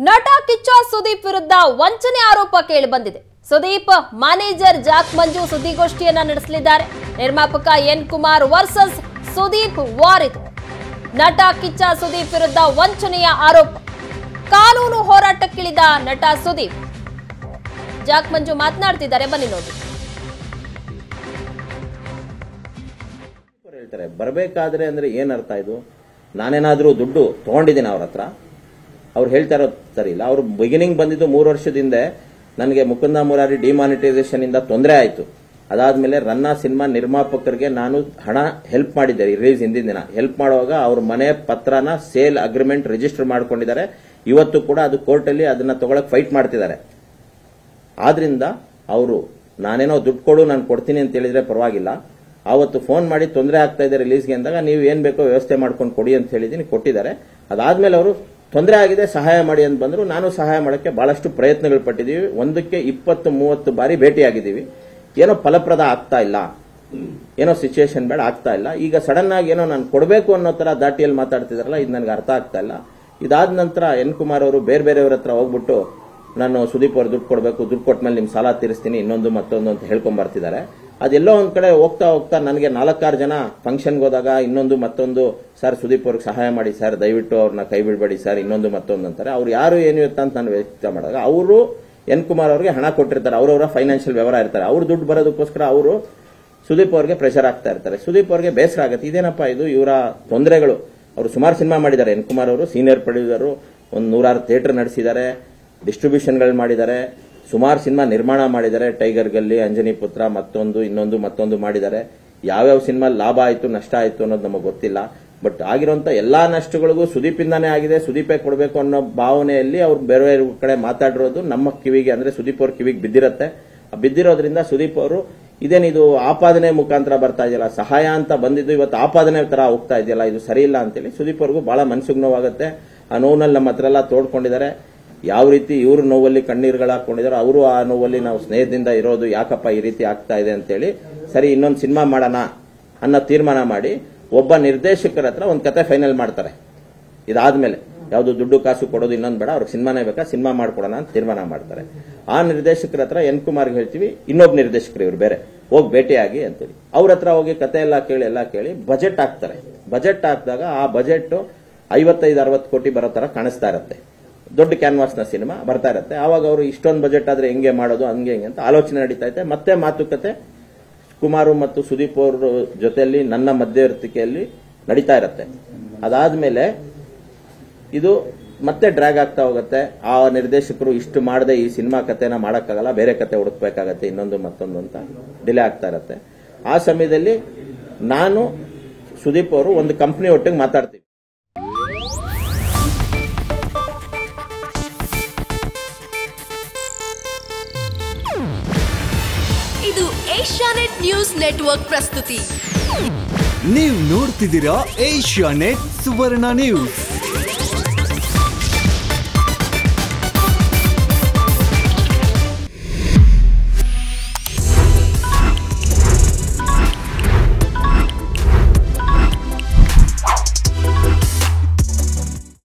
ನಟ ಕಿಚ್ಚ ಸುದೀಪ್ ವಿರುದ್ಧ ವಂಚನೆ ಆರೋಪ ಕೇಳಿಬಂದಿದೆ ಸುದೀಪ್ ಮ್ಯಾನೇಜರ್ ಜಾಕ್ ಮಂಜು ಸುದ್ದಿಗೋಷ್ಠಿಯನ್ನ ನಡೆಸಲಿದ್ದಾರೆ ನಿರ್ಮಾಪಕ N Kumar versus Sudeep war ಇದು ನಟ ಕಿಚ್ಚ ಸುದೀಪ್ ವಿರುದ್ಧ ವಂಚನೆಯ ಆರೋಪ ಕಾನೂನು ಹೋರಾಟಕ್ಕಿಳಿದ ನಟ ಸುದೀಪ್ ಜಾಕ್ ಮಂಜು ಮಾತನಾಡ್ತಿದ್ದಾರೆ ಬನ್ನಿ ನೋಡಿ ಅವ್ರು ಹೇಳ್ತಾರೆ ಬರಬೇಕಾದ್ರೆ ಅಂದ್ರೆ ಏನ್ ಅರ್ಥ ಇದು ನಾನೇನಾದ್ರೂ ದುಡ್ಡು ತಗೊಂಡಿದ್ದೀನಿ ಅವ್ರ ಹತ್ರ ಅವ್ರು ಹೇಳ್ತಾ ಇರೋದು ಸರಿ ಇಲ್ಲ ಅವ್ರು ಬಿಗಿನಿಂಗ್ ಬಂದಿದ್ದು ಮೂರು ವರ್ಷದ ಹಿಂದೆ ನನಗೆ ಮುಕುಂದ ಮುರಾರಿ ಡಿಮಾನಿಟೈಸೇಷನ್ ಇಂದ ತೊಂದರೆ ಆಯ್ತು ಅದಾದ್ಮೇಲೆ ರನ್ನ ಸಿನಿಮಾ ನಿರ್ಮಾಪಕರಿಗೆ ನಾನು ಹಣ ಹೆಲ್ಪ್ ಮಾಡಿದ್ದೆ ರಿಲೀಸ್ ಹಿಂದಿನ ದಿನ ಹೆಲ್ಪ್ ಮಾಡುವಾಗ ಅವ್ರ ಮನೆ ಪತ್ರನ ಸೇಲ್ ಅಗ್ರಿಮೆಂಟ್ ರಿಜಿಸ್ಟರ್ ಮಾಡ್ಕೊಂಡಿದ್ದಾರೆ ಇವತ್ತು ಕೂಡ ಅದು ಕೋರ್ಟಲ್ಲಿ ಅದನ್ನ ತಗೊಳಕ್ ಫೈಟ್ ಮಾಡ್ತಿದ್ದಾರೆ ಆದ್ರಿಂದ ಅವರು ನಾನೇನೋ ದುಡ್ಡು ಕೊಡು ನಾನು ಕೊಡ್ತೀನಿ ಅಂತ ಹೇಳಿದ್ರೆ ಪರವಾಗಿಲ್ಲ ಆವತ್ತು ಫೋನ್ ಮಾಡಿ ತೊಂದರೆ ಆಗ್ತಾ ಇದೆ ರಿಲೀಸ್ಗೆ ಅಂದಾಗ ನೀವು ಏನ್ ಬೇಕೋ ವ್ಯವಸ್ಥೆ ಮಾಡ್ಕೊಂಡು ಕೊಡಿ ಅಂತ ಹೇಳಿದೀನಿ ಕೊಟ್ಟಿದ್ದಾರೆ ಅದಾದ್ಮೇಲೆ ಅವರು ತೊಂದರೆ ಆಗಿದೆ ಸಹಾಯ ಮಾಡಿ ಅಂತ ಬಂದ್ರು ನಾನು ಸಹಾಯ ಮಾಡೋಕ್ಕೆ ಬಹಳಷ್ಟು ಪ್ರಯತ್ನಗಳು ಪಟ್ಟಿದ್ದೀವಿ ಒಂದಕ್ಕೆ ಇಪ್ಪತ್ತು ಮೂವತ್ತು ಬಾರಿ ಭೇಟಿಯಾಗಿದ್ದೀವಿ ಏನೋ ಫಲಪ್ರದ ಆಗ್ತಾ ಇಲ್ಲ ಏನೋ ಸಿಚುಯೇಷನ್ ಬೇಡ ಆಗ್ತಾ ಇಲ್ಲ ಈಗ ಸಡನ್ ಆಗಿ ಏನೋ ನಾನು ಕೊಡಬೇಕು ಅನ್ನೋ ತರ ದಾಟಿಯಲ್ಲಿ ಮಾತಾಡ್ತಿದಾರಲ್ಲ ಇದು ನನಗೆ ಅರ್ಥ ಆಗ್ತಾ ಇಲ್ಲ ಇದಾದ ನಂತರ ಎನ್ ಕುಮಾರ್ ಅವರು ಬೇರೆ ಬೇರೆಯವ್ರ ಹತ್ರ ಹೋಗ್ಬಿಟ್ಟು ನಾನು ಸುದೀಪ್ ಅವ್ರು ದುಡ್ಡು ಕೊಡಬೇಕು ದುಡ್ಡು ಕೊಟ್ಮೇಲೆ ನಿಮ್ ಸಾಲ ತೀರಿಸ್ತೀನಿ ಇನ್ನೊಂದು ಮತ್ತೊಂದು ಅಂತ ಹೇಳ್ಕೊಂಡ್ ಬರ್ತಿದ್ದಾರೆ ಅದೆಲ್ಲೋ ಒಂದ್ ಕಡೆ ಹೋಗ್ತಾ ಹೋಗ್ತಾ ನನಗೆ ನಾಲ್ಕಾರು ಜನ ಫಂಕ್ಷನ್ಗೆ ಹೋದಾಗ ಇನ್ನೊಂದು ಮತ್ತೊಂದು ಸರ್ ಸುದೀಪ್ ಅವ್ರಿಗೆ ಸಹಾಯ ಮಾಡಿ ಸರ್ ದಯವಿಟ್ಟು ಅವ್ರನ್ನ ಕೈ ಬಿಡಬೇಡಿ ಸರ್ ಇನ್ನೊಂದು ಮತ್ತೊಂದು ಅಂತಾರೆ ಅವ್ರು ಯಾರು ಏನು ಇತ್ತ ಅಂತ ನಾನು ವ್ಯಕ್ತ ಮಾಡಿದಾಗ ಅವರು ಎನ್ ಕುಮಾರ್ ಅವ್ರಿಗೆ ಹಣ ಕೊಟ್ಟಿರ್ತಾರೆ ಅವರವರ ಫೈನಾನ್ಷಿಯಲ್ ವ್ಯವಹಾರ ಇರ್ತಾರೆ ಅವ್ರು ದುಡ್ಡು ಬರೋದಕ್ಕೋಸ್ಕರ ಅವರು ಸುದೀಪ್ ಅವ್ರಿಗೆ ಪ್ರೆಷರ್ ಆಗ್ತಾ ಇರ್ತಾರೆ ಸುದೀಪ್ ಅವ್ರಿಗೆ ಬೇಸರ ಆಗುತ್ತೆ ಇದೇನಪ್ಪ ಇದು ಇವರ ತೊಂದರೆಗಳು ಅವರು ಸುಮಾರು ಸಿನಿಮಾ ಮಾಡಿದ್ದಾರೆ ಎನ್ ಕುಮಾರ್ ಅವರು ಸೀನಿಯರ್ ಪ್ರೊಡ್ಯೂಸರು ಒಂದು ನೂರಾರು ಥಿಯೇಟರ್ ನಡೆಸಿದ್ದಾರೆ ಡಿಸ್ಟ್ರಿಬ್ಯೂಷನ್ಗಳು ಮಾಡಿದ್ದಾರೆ ಸುಮಾರು ಸಿನಿಮಾ ನಿರ್ಮಾಣ ಮಾಡಿದ್ದಾರೆ ಟೈಗರ್ ಗಲ್ಲಿ ಅಂಜನಿ ಪುತ್ರ ಮತ್ತೊಂದು ಇನ್ನೊಂದು ಮತ್ತೊಂದು ಮಾಡಿದ್ದಾರೆ ಯಾವ್ಯಾವ ಸಿನಿಮಾ ಲಾಭ ಆಯ್ತು ನಷ್ಟ ಆಯ್ತು ಅನ್ನೋದು ನಮಗೆ ಗೊತ್ತಿಲ್ಲ ಬಟ್ ಆಗಿರುವಂತ ಎಲ್ಲಾ ನಷ್ಟಗಳಿಗೂ ಸುದೀಪಿಂದಾನೇ ಆಗಿದೆ ಸುದೀಪೇ ಕೊಡಬೇಕು ಅನ್ನೋ ಭಾವನೆಯಲ್ಲಿ ಅವ್ರು ಬೇರೆ ಬೇರೆ ಕಡೆ ಮಾತಾಡಿರೋದು ನಮ್ಮ ಕಿವಿಗೆ ಅಂದ್ರೆ ಸುದೀಪ್ ಅವ್ರ ಕಿವಿಗೆ ಬಿದ್ದಿರತ್ತೆ ಆ ಬಿದ್ದಿರೋದ್ರಿಂದ ಸುದೀಪ್ ಅವರು ಇದೇನಿದು ಆಪಾದನೆ ಮುಖಾಂತರ ಬರ್ತಾ ಇದೆಯಲ್ಲ ಸಹಾಯ ಅಂತ ಬಂದಿದ್ದು ಇವತ್ತು ಆಪಾದನೆ ತರ ಹೋಗ್ತಾ ಇದೆಯಲ್ಲ ಇದು ಸರಿ ಇಲ್ಲ ಅಂತೇಳಿ ಸುದೀಪ್ ಅವ್ರಿಗೂ ಬಹಳ ಮನ್ಸಿಗೆ ನೋವಾಗುತ್ತೆ ಆ ನೋವಿನಲ್ಲಿ ನಮ್ಮ ಹತ್ರ ಎಲ್ಲ ತೋಡ್ಕೊಂಡಿದ್ದಾರೆ ಯಾವ ರೀತಿ ಇವರು ನೋವಲ್ಲಿ ಕಣ್ಣೀರುಗಳು ಹಾಕೊಂಡಿದಾರೋ ಅವರು ಆ ನೋವಲ್ಲಿ ನಾವು ಸ್ನೇಹದಿಂದ ಇರೋದು ಯಾಕಪ್ಪ ಈ ರೀತಿ ಆಗ್ತಾ ಇದೆ ಅಂತೇಳಿ ಸರಿ ಇನ್ನೊಂದು ಸಿನಿಮಾ ಮಾಡೋಣ ಅನ್ನೋ ತೀರ್ಮಾನ ಮಾಡಿ ಒಬ್ಬ ನಿರ್ದೇಶಕರ ಹತ್ರ ಒಂದು ಕತೆ ಫೈನಲ್ ಮಾಡ್ತಾರೆ ಇದಾದ್ಮೇಲೆ ಯಾವುದು ದುಡ್ಡು ಕಾಸು ಕೊಡೋದು ಇನ್ನೊಂದು ಬೇಡ ಅವ್ರಿಗೆ ಸಿನಿಮಾನೇ ಬೇಕಾ ಸಿನಿಮಾ ಮಾಡ್ಕೊಡೋಣ ಅಂತ ತೀರ್ಮಾನ ಮಾಡ್ತಾರೆ ಆ ನಿರ್ದೇಶಕರ ಹತ್ರ ಎನ್ ಕುಮಾರ್ಗೆ ಹೇಳ್ತೀವಿ ಇನ್ನೊಬ್ಬ ನಿರ್ದೇಶಕರು ಇವ್ರು ಬೇರೆ ಹೋಗಿ ಭೇಟಿಯಾಗಿ ಅಂತೇಳಿ ಅವ್ರ ಹತ್ರ ಹೋಗಿ ಕತೆ ಎಲ್ಲ ಕೇಳಿ ಎಲ್ಲ ಕೇಳಿ ಬಜೆಟ್ ಹಾಕ್ತಾರೆ ಬಜೆಟ್ ಹಾಕಿದಾಗ ಆ ಬಜೆಟ್ ಐವತ್ತೈದು ಅರವತ್ತು ಕೋಟಿ ಬರೋ ತರ ಕಾಣಿಸ್ತಾ ಇರುತ್ತೆ ದೊಡ್ಡ ಕ್ಯಾನ್ವಾಸ್ ನ ಸಿನಿಮಾ ಬರ್ತಾ ಇರುತ್ತೆ ಆವಾಗ ಅವರು ಇಷ್ಟೊಂದು ಬಜೆಟ್ ಆದ್ರೆ ಹೆಂಗೆ ಮಾಡೋದು ಹಂಗೆ ಹೆಂಗೆ ಅಂತ ಆಲೋಚನೆ ನಡೀತಾ ಇದೆ ಮತ್ತೆ ಮಾತುಕತೆ ಕುಮಾರು ಮತ್ತು ಸುದೀಪ್ ಅವ್ರ ಜೊತೆಯಲ್ಲಿ ನನ್ನ ಮಧ್ಯವರ್ತಿಕೆಯಲ್ಲಿ ನಡೀತಾ ಇರುತ್ತೆ ಅದಾದ್ಮೇಲೆ ಇದು ಮತ್ತೆ ಡ್ರ್ಯಾಗ್ ಆಗ್ತಾ ಹೋಗುತ್ತೆ ಆ ನಿರ್ದೇಶಕರು ಇಷ್ಟು ಮಾಡದೆ ಈ ಸಿನಿಮಾ ಕಥೆನ ಮಾಡಕ್ಕಾಗಲ್ಲ ಬೇರೆ ಕತೆ ಹುಡುಕ್ಬೇಕಾಗತ್ತೆ ಇನ್ನೊಂದು ಮತ್ತೊಂದು ಅಂತ ಡಿಲೇ ಆಗ್ತಾ ಇರತ್ತೆ ಆ ಸಮಯದಲ್ಲಿ ನಾನು ಸುದೀಪ್ ಅವರು ಒಂದು ಕಂಪ್ನಿ ಒಟ್ಟಿಗೆ ಮಾತಾಡ್ತೀವಿ ಇದು ಏಷ್ಯಾನೆಟ್ ನ್ಯೂಸ್ ನೆಟ್ವರ್ಕ್ ಪ್ರಸ್ತುತಿ ನೀವು ನೋಡ್ತಿದ್ದೀರಾ ಏಷ್ಯಾ ನೆಟ್ ಸುವರ್ಣ ನ್ಯೂಸ್